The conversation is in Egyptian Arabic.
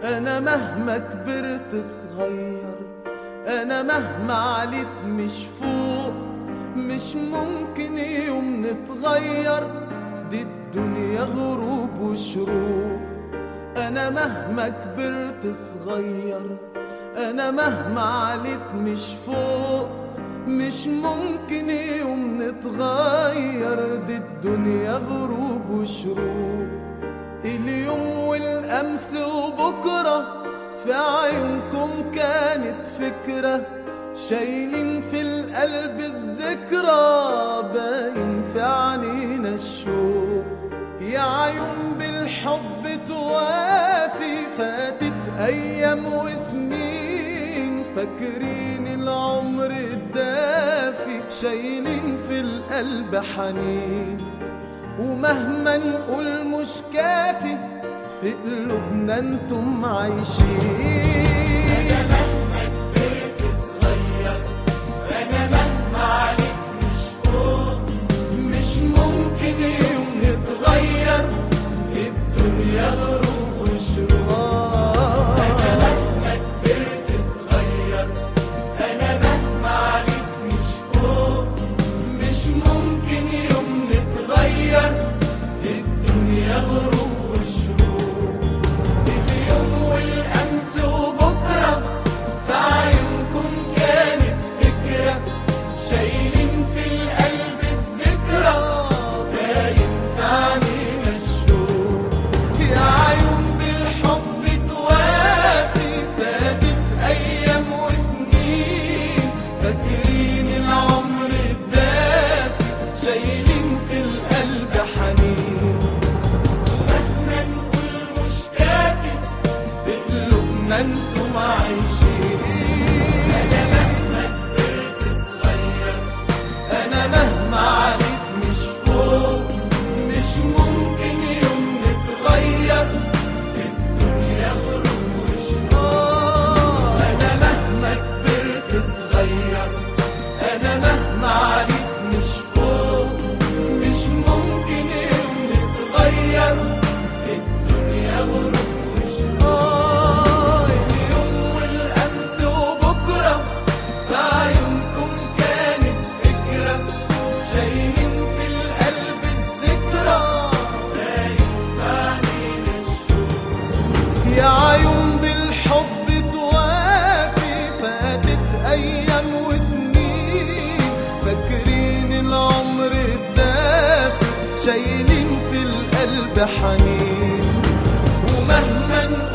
انا مهما كبرت صغير انا مهما عليت مش فوق مش ممكن يوم نتغير دي الدنيا غروب وشروق انا مهما كبرت صغير انا مهما عليت مش فوق مش ممكن يوم نتغير دي الدنيا غروب وشروق اليوم والامس وبكره في عيونكم كانت فكره شايلين في القلب الذكرى باين في عنينا الشوق يا عيون بالحب توافي فاتت ايام وسنين فاكرين العمر الدافي شايلين في القلب حنين ومهما نقول مش كافي في قلوبنا انتم عايشين مش ممكن يوم نتغير الدنيا غروب وشروق مش ممكن يوم نتغير الدنيا غروب وشروق اليوم والامس وبكره في عيونكم كانت فكره شايلين في القلب الذكرى باين في عينينا الشوق يا عيون بالحب توافي فاتت ايام وسنين فاكرين العمر الدافي شايلين في القلب حنين مهما نقول مش كافي في قلوبنا انتم عايشين انا مهما كبرت صغير انا مهما عليك مش فوق مش ممكن يوم نتغير الدنيا غروب وشروق انا مهما كبرت صغير انا مهما عليك مش فوق مش ممكن يوم نتغير الدنيا غروب وشروق اليوم والامس وبكره في عيونكم كانت فكره شايلين في القلب الذكرى باين في عينينا الشوق يا عيون بالحب توافي فاتت ايام وسنين فاكرين العمر الدافي شايلين في القلب حنين ومهما نقول